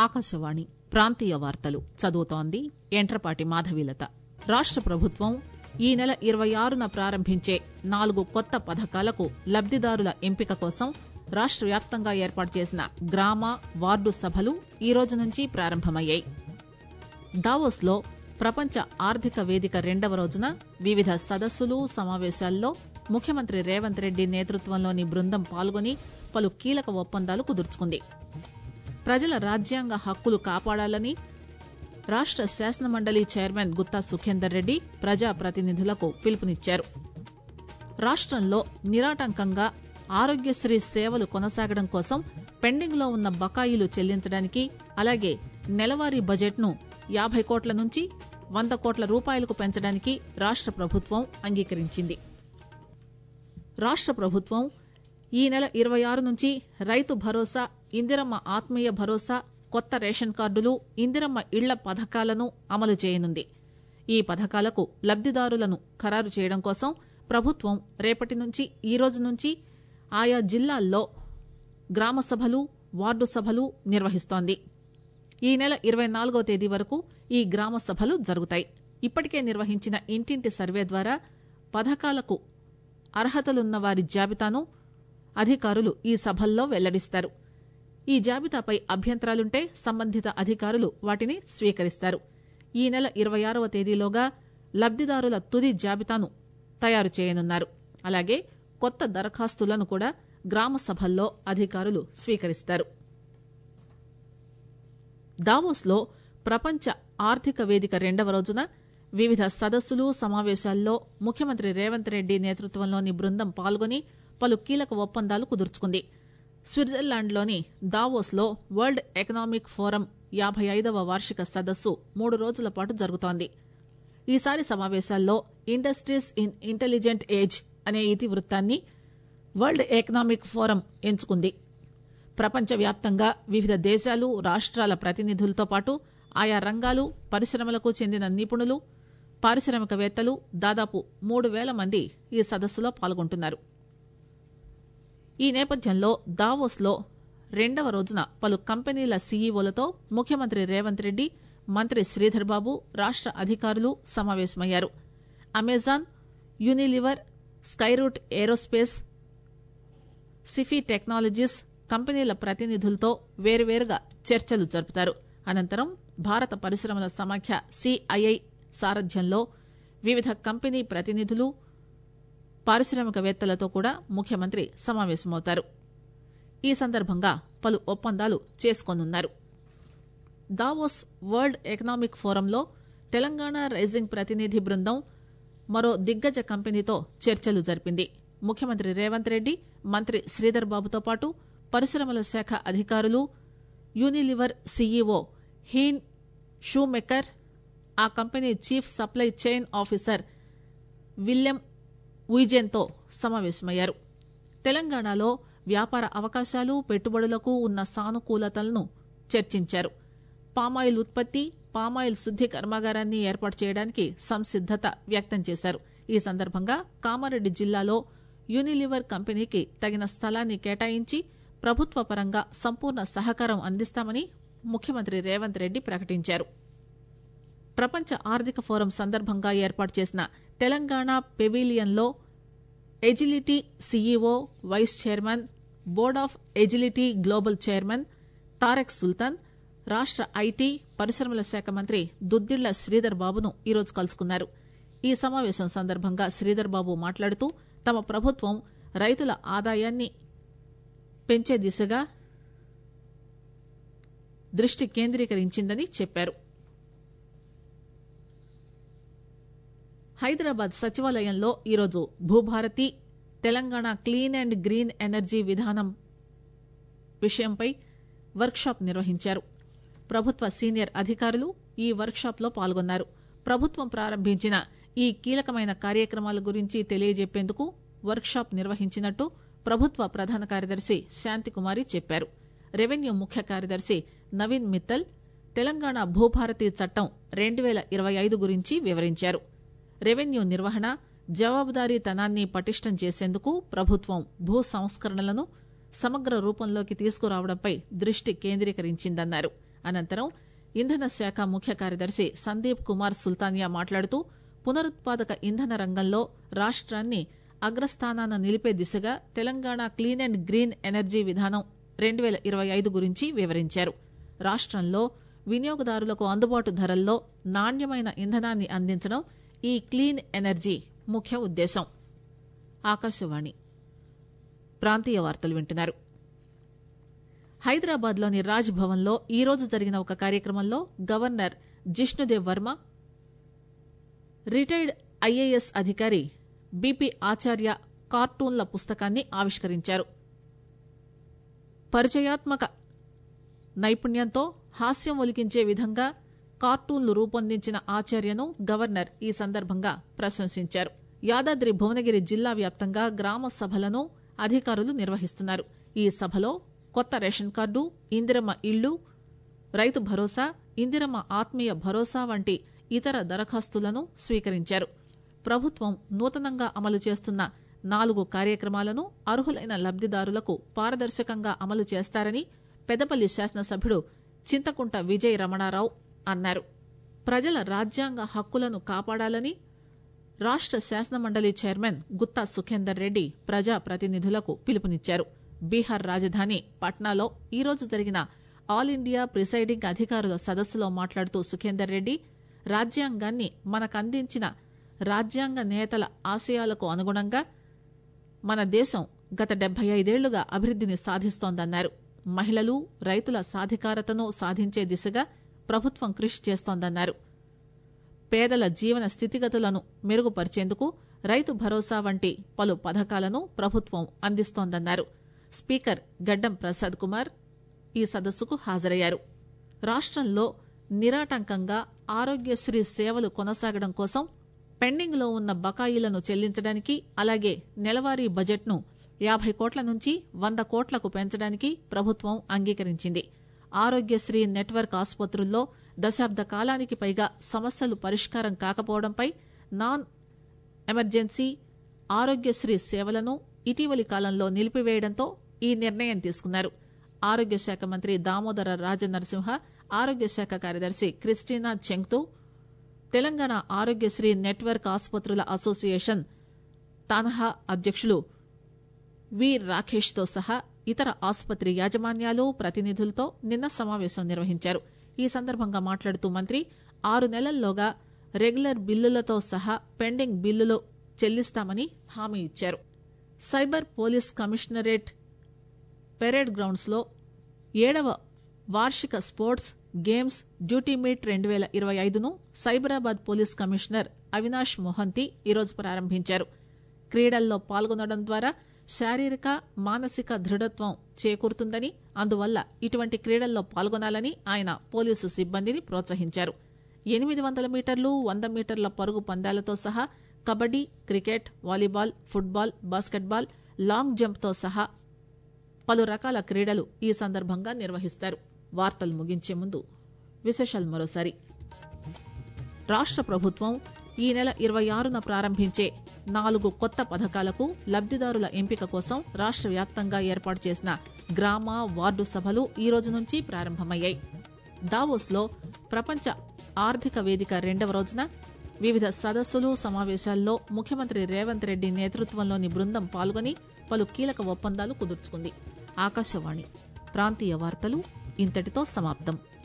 ఆకాశవాణి ప్రాంతీయ వార్తలు చదువుతోంది ఎంట్రపాటి మాధవీలత రాష్ట ప్రభుత్వం ఈ నెల ఇరవై ఆరున ప్రారంభించే నాలుగు కొత్త పథకాలకు లబ్దిదారుల ఎంపిక కోసం రాష్ట వ్యాప్తంగా ఏర్పాటు చేసిన గ్రామ వార్డు సభలు ఈ రోజు నుంచి ప్రారంభమయ్యాయి దావోస్ లో ప్రపంచ ఆర్థిక వేదిక రెండవ రోజున వివిధ సదస్సులు సమావేశాల్లో ముఖ్యమంత్రి రేవంత్ రెడ్డి నేతృత్వంలోని బృందం పాల్గొని పలు కీలక ఒప్పందాలు కుదుర్చుకుంది ప్రజల రాజ్యాంగ హక్కులు కాపాడాలని రాష్ట శాసనమండలి చైర్మన్ గుత్తా సుఖేందర్ రెడ్డి ప్రజాప్రతినిధులకు పిలుపునిచ్చారు రాష్టంలో నిరాటంకంగా ఆరోగ్యశ్రీ సేవలు కొనసాగడం కోసం పెండింగ్ లో ఉన్న బకాయిలు చెల్లించడానికి అలాగే నెలవారీ బడ్జెట్ ను యాభై కోట్ల నుంచి వంద కోట్ల రూపాయలకు పెంచడానికి రాష్ట ప్రభుత్వం అంగీకరించింది రాష్ట ప్రభుత్వం ఈ నెల ఇరవై ఆరు నుంచి రైతు భరోసా ఇందిరమ్మ ఆత్మీయ భరోసా కొత్త రేషన్ కార్డులు ఇందిరమ్మ ఇళ్ల పథకాలను అమలు చేయనుంది ఈ పథకాలకు లబ్దిదారులను ఖరారు చేయడం కోసం ప్రభుత్వం రేపటి నుంచి ఈ రోజు నుంచి ఆయా జిల్లాల్లో గ్రామ సభలు వార్డు సభలు నిర్వహిస్తోంది ఈ నెల ఇరవై నాలుగో తేదీ వరకు ఈ గ్రామ సభలు జరుగుతాయి ఇప్పటికే నిర్వహించిన ఇంటింటి సర్వే ద్వారా పథకాలకు అర్హతలున్న వారి జాబితాను అధికారులు ఈ సభల్లో వెల్లడిస్తారు ఈ జాబితాపై అభ్యంతరాలుంటే సంబంధిత అధికారులు వాటిని స్వీకరిస్తారు ఈ నెల ఇరవై ఆరవ తేదీలోగా లబ్దిదారుల తుది జాబితాను తయారు చేయనున్నారు అలాగే కొత్త దరఖాస్తులను కూడా గ్రామ సభల్లో అధికారులు స్వీకరిస్తారు దావోస్లో ప్రపంచ ఆర్థిక వేదిక రెండవ రోజున వివిధ సదస్సులు సమావేశాల్లో ముఖ్యమంత్రి రేవంత్ రెడ్డి నేతృత్వంలోని బృందం పాల్గొని పలు కీలక ఒప్పందాలు కుదుర్చుకుంది స్విట్జర్లాండ్లోని దావోస్లో వరల్డ్ ఎకనామిక్ ఫోరం యాభై ఐదవ వార్షిక సదస్సు మూడు రోజుల పాటు జరుగుతోంది ఈసారి సమావేశాల్లో ఇండస్ట్రీస్ ఇన్ ఇంటెలిజెంట్ ఏజ్ అనే ఇతివృత్తాన్ని వరల్డ్ ఎకనామిక్ ఫోరం ఎంచుకుంది ప్రపంచవ్యాప్తంగా వివిధ దేశాలు రాష్ట్రాల ప్రతినిధులతో పాటు ఆయా రంగాలు పరిశ్రమలకు చెందిన నిపుణులు పారిశ్రామికవేత్తలు దాదాపు మూడు వేల మంది ఈ సదస్సులో పాల్గొంటున్నారు ఈ నేపథ్యంలో దావోస్లో రెండవ రోజున పలు కంపెనీల సీఈఓలతో ముఖ్యమంత్రి రేవంత్ రెడ్డి మంత్రి శ్రీధర్ బాబు రాష్ట అధికారులు సమావేశమయ్యారు Amazon Unilever Skyroot Aerospace Sify technologies కంపెనీల ప్రతినిధులతో వేరువేరుగా చర్చలు జరుపుతారు అనంతరం భారత పరిశ్రమల సమాఖ్య సిఐఐ సారథ్యంలో వివిధ కంపెనీ ప్రతినిధులు పారిశ్రామికవేత్తలతో కూడా ముఖ్యమంత్రి సమావేశమవుతారు ఈ సందర్భంగా పలు ఒప్పందాలు చేసుకోనున్నారు దావోస్ వరల్డ్ ఎకనామిక్ ఫోరంలో తెలంగాణ రైజింగ్ ప్రతినిధి బృందం మరో దిగ్గజ కంపెనీతో చర్చలు జరిపింది ముఖ్యమంత్రి రేవంత్ రెడ్డి మంత్రి శ్రీధర్ బాబుతో పాటు పరిశ్రమల శాఖ అధికారులు యూనిలివర్ సీఈఓ హీన్ షూమెకర్ ఆ company chief supply chain officer William ఉయిజెన్తో సమావేశమయ్యారు తెలంగాణలో వ్యాపార అవకాశాలు పెట్టుబడులకు ఉన్న సానుకూలతలను చర్చించారు పామాయిల్ ఉత్పత్తి పామాయిల్ శుద్ది కర్మాగారాన్ని ఏర్పాటు చేయడానికి సంసిద్దత వ్యక్తం చేశారు ఈ సందర్భంగా కామారెడ్డి జిల్లాలో యూనిలివర్ కంపెనీకి తగిన స్థలాన్ని కేటాయించి ప్రభుత్వ పరంగా సంపూర్ణ సహకారం అందిస్తామని ముఖ్యమంత్రి రేవంత్ రెడ్డి ప్రకటించారు ప్రపంచ ఆర్థిక ఫోరం సందర్భంగా ఏర్పాటు చేసిన తెలంగాణ పెవిలియన్లో Agility CEO vice chairman board of Agility global chairman Tarek Sultan రాష్ట ఐటీ పరిశ్రమల శాఖ మంత్రి దుద్దిళ్ల శ్రీధర్ బాబును ఈరోజు కలుసుకున్నారు ఈ సమావేశం సందర్భంగా శ్రీధర్ బాబు మాట్లాడుతూ తమ ప్రభుత్వం రైతుల ఆదాయాన్ని పెంచే దిశగా దృష్టి కేంద్రీకరించిందని చెప్పారు హైదరాబాద్ సచివాలయంలో ఈరోజు Bhubharati Telangana clean and green energy విధానం విషయంపై వర్క్షాప్ నిర్వహించారు ప్రభుత్వ సీనియర్ అధికారులు ఈ వర్క్షాప్లో పాల్గొన్నారు ప్రభుత్వం ప్రారంభించిన ఈ కీలకమైన కార్యక్రమాల గురించి తెలియజెప్పేందుకు వర్క్షాప్ నిర్వహించినట్టు ప్రభుత్వ ప్రధాన కార్యదర్శి శాంతికుమారి చెప్పారు రెవెన్యూ ముఖ్య కార్యదర్శి నవీన్ మిత్తల్ తెలంగాణ భూభారతి చట్టం రెండు వేల ఇరవై ఐదు గురించి వివరించారు రెవెన్యూ నిర్వహణ జవాబుదారీతనాన్ని పటిష్టం చేసేందుకు ప్రభుత్వం భూ సంస్కరణలను సమగ్ర రూపంలోకి తీసుకురావడంపై దృష్టి కేంద్రీకరించిందన్నారు అనంతరం ఇంధన శాఖ ముఖ్య కార్యదర్శి సందీప్ కుమార్ సుల్తానియా మాట్లాడుతూ పునరుత్పాదక ఇంధన రంగంలో రాష్ట్రాన్ని అగ్రస్థానాన నిలిపే దిశగా Telangana clean and green energy విధానం రెండు వేల ఇరవై ఐదు గురించి వివరించారు రాష్ట్రంలో వినియోగదారులకు అందుబాటు ధరల్లో నాణ్యమైన ఇంధనాన్ని అందించడం ఈ క్లీన్ ఎనర్జీ ముఖ్య ఉద్దేశం ఆకాశవాణి ప్రాంతీయ వార్తలు వింటున్నారు హైదరాబాద్లోని రాజ్ భవన్లో ఈరోజు జరిగిన ఒక కార్యక్రమంలో governor Jishnudev Varma retired IAS అధికారి బీపీ ఆచార్య కార్టూన్ల పుస్తకాన్ని ఆవిష్కరించారు పరిచయాత్మక నైపుణ్యంతో హాస్యం ఒలికించే విధంగా కార్టూన్లు రూపొందించిన ఆచార్యను గవర్నర్ ఈ సందర్భంగా ప్రశంసించారు యాదాద్రి భువనగిరి జిల్లా వ్యాప్తంగా గ్రామ సభలను అధికారులు నిర్వహిస్తున్నారు ఈ సభలో కొత్త రేషన్ కార్డు ఇందిరమ్మ ఇళ్లు రైతు భరోసా ఇందిరమ్మ ఆత్మీయ భరోసా వంటి ఇతర దరఖాస్తులను స్వీకరించారు ప్రభుత్వం నూతనంగా అమలు చేస్తున్న నాలుగు కార్యక్రమాలను అర్హులైన లబ్దిదారులకు పారదర్శకంగా అమలు చేస్తారని పెద్దపల్లి శాసనసభ్యుడు చింతకుంట విజయ రమణారావు అన్నారు ప్రజల రాజ్యాంగ హక్కులను కాపాడాలని రాష్ట శాసనమండలి చైర్మన్ గుత్తా సుఖేందర్ రెడ్డి ప్రజా ప్రతినిధులకు పిలుపునిచ్చారు బీహార్ రాజధాని పట్నాలో ఈరోజు జరిగిన ఆల్ ఇండియా ప్రిసైడింగ్ అధికారుల సదస్సులో మాట్లాడుతూ సుఖేందర్ రెడ్డి రాజ్యాంగాన్ని మనకందించిన రాజ్యాంగ నేతల ఆశయాలకు అనుగుణంగా మన దేశం గత డెబ్బై ఐదేళ్లుగా అభివృద్దిని సాధిస్తోందన్నారు మహిళలు రైతుల సాధికారతను సాధించే దిశగా ప్రభుత్వం కృషి చేస్తోందన్నారు పేదల జీవన స్థితిగతులను మెరుగుపరిచేందుకు రైతు భరోసా వంటి పలు పథకాలను ప్రభుత్వం అందిస్తోందన్నారు స్పీకర్ గడ్డం ప్రసాద్ కుమార్ ఈ సదస్సుకు హాజరయ్యారు రాష్ట్రంలో నిరాటంకంగా ఆరోగ్యశ్రీ సేవలు కొనసాగడం కోసం పెండింగ్ లో ఉన్న బకాయిలను చెల్లించడానికి అలాగే నెలవారీ బడ్జెట్ను యాభై కోట్ల నుంచి వంద కోట్లకు పెంచడానికి ప్రభుత్వం అంగీకరించింది ఆరోగ్యశ్రీ నెట్వర్క్ ఆసుపత్రుల్లో దశాబ్ద కాలానికి పైగా సమస్యలు పరిష్కారం కాకపోవడంపై నాన్ ఎమర్జెన్సీ ఆరోగ్యశ్రీ సేవలను ఇటీవలి కాలంలో నిలిపివేయడంతో ఈ నిర్ణయం తీసుకున్నారు ఆరోగ్య శాఖ మంత్రి దామోదర రాజనరసింహ ఆరోగ్య శాఖ కార్యదర్శి క్రిస్టినా చెంగ్తో తెలంగాణ ఆరోగ్యశ్రీ నెట్వర్క్ ఆసుపత్రుల అసోసియేషన్ తానహా అధ్యక్షులు వి రాకేష్తో సహా ఇతర ఆసుపత్రి యాజమాన్యాలు ప్రతినిధులతో నిన్న సమావేశం నిర్వహించారు ఈ సందర్భంగా మాట్లాడుతూ మంత్రి ఆరు నెలల్లోగా రెగ్యులర్ బిల్లులతో సహా పెండింగ్ బిల్లులు చెల్లిస్తామని హామీ ఇచ్చారు cyber police commissionerate parade grounds లో ఏడవ వార్షిక స్పోర్ట్స్ గేమ్స్ డ్యూటీ మీట్ రెండు వేల ఇరవై ఐదును సైబరాబాద్ పోలీస్ కమిషనర్ అవినాష్ మొహంతి ఈరోజు ప్రారంభించారు క్రీడల్లో పాల్గొనడం ద్వారా శారీరక మానసిక దృఢత్వం చేకూరుతుందని అందువల్ల ఇటువంటి క్రీడల్లో పాల్గొనాలని ఆయన పోలీసు సిబ్బందిని ప్రోత్సహించారు ఎనిమిది వందల మీటర్లు వంద మీటర్ల పరుగు పందాలతో సహా kabaddi cricket volleyball football basketball long జంప్తో సహా పలు రకాల క్రీడలు ఈ సందర్భంగా నిర్వహిస్తారు వార్తలు ముగించే ముందు విశేషాలు మరోసారి రాష్ట్ర ప్రభుత్వం ఈ నెల ఇరవై ఆరున ప్రారంభించే నాలుగు కొత్త పథకాలకు లబ్దిదారుల ఎంపిక కోసం రాష్ట్ర వ్యాప్తంగా ఏర్పాటు చేసిన గ్రామ వార్డు సభలు ఈ రోజు నుంచి ప్రారంభమయ్యాయి దావోస్లో ప్రపంచ ఆర్థిక వేదిక రెండవ రోజున వివిధ సదస్సులు సమావేశాల్లో ముఖ్యమంత్రి రేవంత్ రెడ్డి నేతృత్వంలోని బృందం పాల్గొని పలు కీలక ఒప్పందాలు కుదుర్చుకుంది ఆకాశవాణి ప్రాంతీయ వార్తలు ఇంతటితో సమాప్తం